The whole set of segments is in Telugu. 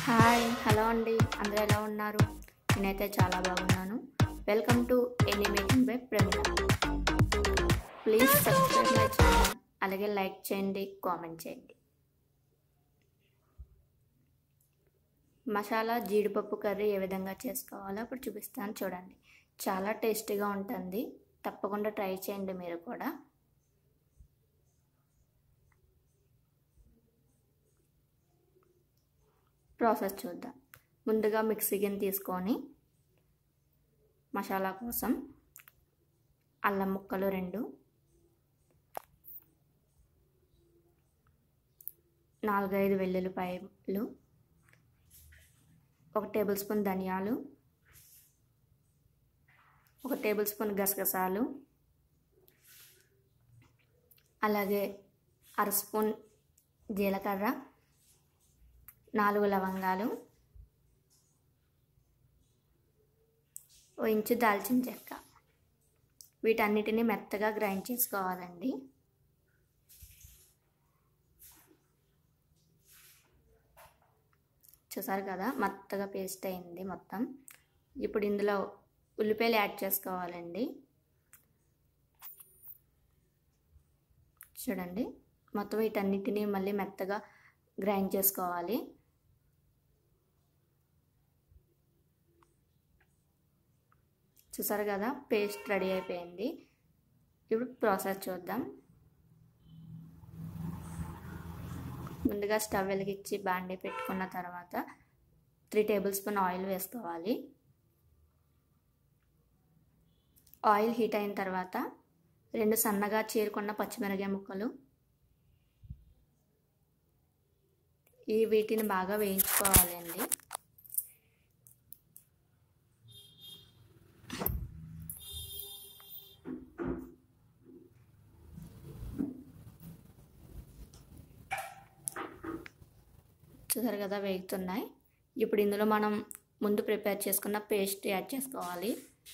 హాయ్ హలో అండి అందరూ ఎలా ఉన్నారు నేనైతే చాలా బాగున్నాను welcome to animation by Prema please subscribe my channel అలాగే లైక్ చేయండి కామెంట్ చేయండి మసాలా జీడిపప్పు కర్రీ ఏ విధంగా చేసుకోవాలో ఇప్పుడు చూపిస్తాను చూడండి చాలా టేస్టీగా ఉంటుంది తప్పకుండా ట్రై చేయండి మీరు కూడా ప్రాసెస్ చూద్దాం ముందుగా మిక్సీ గిన్నె తీసుకొని మసాలా కోసం అల్లం ముక్కలు రెండు నాలుగైదు వెల్లుల్లిపాయలు ఒక టేబుల్ స్పూన్ ధనియాలు ఒక టేబుల్ స్పూన్ గసగసాలు అలాగే అర స్పూన్ జీలకర్ర నాలుగు లవంగాలు ఓ ఇంచు దాల్చిన చెక్క వీటన్నిటిని మెత్తగా గ్రైండ్ చేసుకోవాలండి చూసారు కదా మెత్తగా పేస్ట్ అయింది మొత్తం ఇప్పుడు ఇందులో ఉల్లిపాయలు యాడ్ చేసుకోవాలండి చూడండి మొత్తం వీటన్నిటిని మళ్ళీ మెత్తగా గ్రైండ్ చేసుకోవాలి చూసారు కదా పేస్ట్ రెడీ అయిపోయింది ఇప్పుడు ప్రాసెస్ చూద్దాం ముందుగా స్టవ్ వెలిగించి బాండీ పెట్టుకున్న తర్వాత త్రీ టేబుల్ స్పూన్ ఆయిల్ వేసుకోవాలి ఆయిల్ హీట్ అయిన తర్వాత రెండు సన్నగా చీరుకున్న పచ్చిమిరకాయ ముక్కలు ఈ వీటిని బాగా వేయించుకోవాలండి చూసారు కదా వేగుతున్నాయి ఇప్పుడు ఇందులో మనం ముందు ప్రిపేర్ చేసుకున్న పేస్ట్ యాడ్ చేసుకోవాలి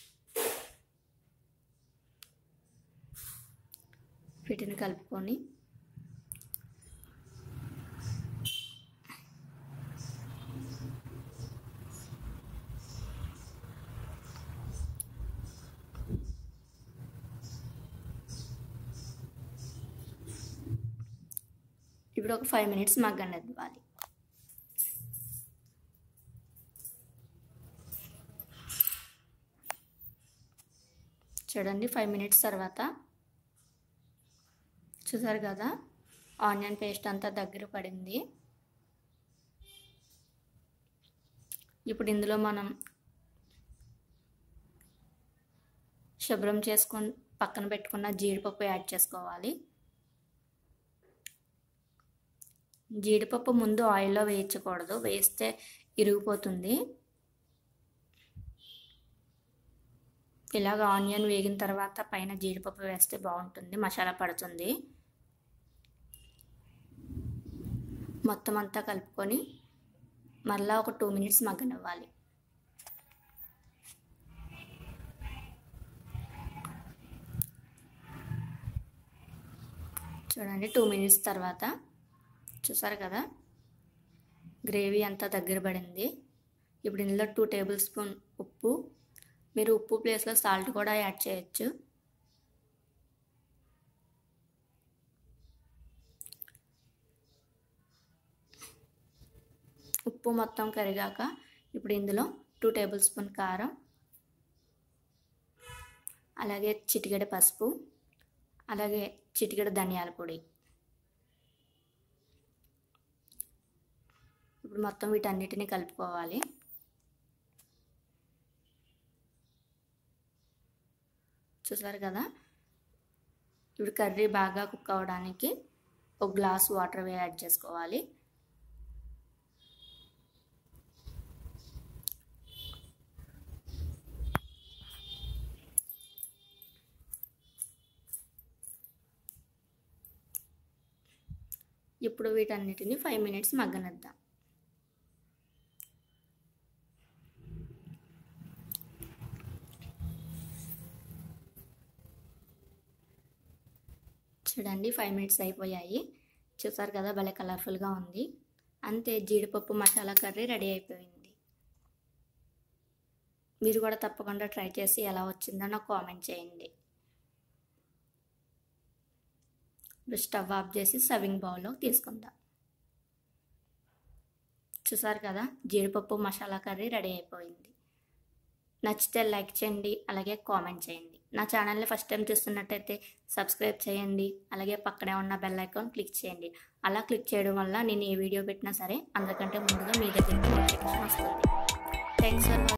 వీటిని కలుపుకొని ఇప్పుడు ఒక ఫైవ్ మినిట్స్ మగ్గనివ్వాలి చూడండి ఫైవ్ మినిట్స్ తర్వాత చూసారు కదా ఆనియన్ పేస్ట్ అంతా దగ్గర పడింది ఇప్పుడు ఇందులో మనం శుభ్రం చేసుకొని పక్కన పెట్టుకున్న జీడిపప్పు యాడ్ చేసుకోవాలి జీడిపప్పు ముందు ఆయిల్లో వేయించకూడదు వేస్తే ఇరిగిపోతుంది ఇలాగ ఆనియన్ వేగిన తర్వాత పైన జీడిపప్పు వేస్తే బాగుంటుంది మసాలా పడుతుంది మొత్తం అంతా కలుపుకొని మళ్ళీ ఒక టూ మినిట్స్ మగ్గనివ్వాలి చూడండి టూ మినిట్స్ తర్వాత చూసారు కదా గ్రేవీ అంతా దగ్గర పడింది ఇప్పుడు ఇందులో టూ టేబుల్ స్పూన్ ఉప్పు మీరు ఉప్పు ప్లేస్లో సాల్ట్ కూడా యాడ్ చేయొచ్చు ఉప్పు మొత్తం కరిగాక ఇప్పుడు ఇందులో టూ టేబుల్ స్పూన్ కారం అలాగే చిటికెడ పసుపు అలాగే చిటికెడ ధనియాల పొడి ఇప్పుడు మొత్తం వీటన్నిటిని కలుపుకోవాలి చూసారు కదా ఇప్పుడు కర్రీ బాగా కుక్ అవ్వడానికి ఒక గ్లాస్ వాటర్ యాడ్ చేసుకోవాలి ఇప్పుడు వీటన్నిటిని ఫైవ్ మినిట్స్ మగ్గనిద్దాం చూడండి ఫైవ్ మినిట్స్ అయిపోయాయి చూసారు కదా భలే కలర్ఫుల్గా ఉంది అంతే జీడిపప్పు మసాలా కర్రీ రెడీ అయిపోయింది మీరు కూడా తప్పకుండా ట్రై చేసి ఎలా వచ్చిందో నాకు కామెంట్ చేయండి ఇప్పుడు స్టవ్ ఆఫ్ చేసి సర్వింగ్ బౌల్లో తీసుకుందాం చూసారు కదా జీడిపప్పు మసాలా కర్రీ రెడీ అయిపోయింది నచ్చితే లైక్ చేయండి అలాగే కామెంట్ చేయండి నా ఛానల్ని ఫస్ట్ టైం చూస్తున్నట్టయితే సబ్స్క్రైబ్ చేయండి అలాగే పక్కనే ఉన్న బెల్ ఐకాన్ క్లిక్ చేయండి అలా క్లిక్ చేయడం వల్ల నేను ఏ వీడియో పెట్టినా సరే అందరికంటే ముందుగా మీ దగ్గరికి నోటిఫికేషన్ వస్తుంది థ్యాంక్స్ ఫర్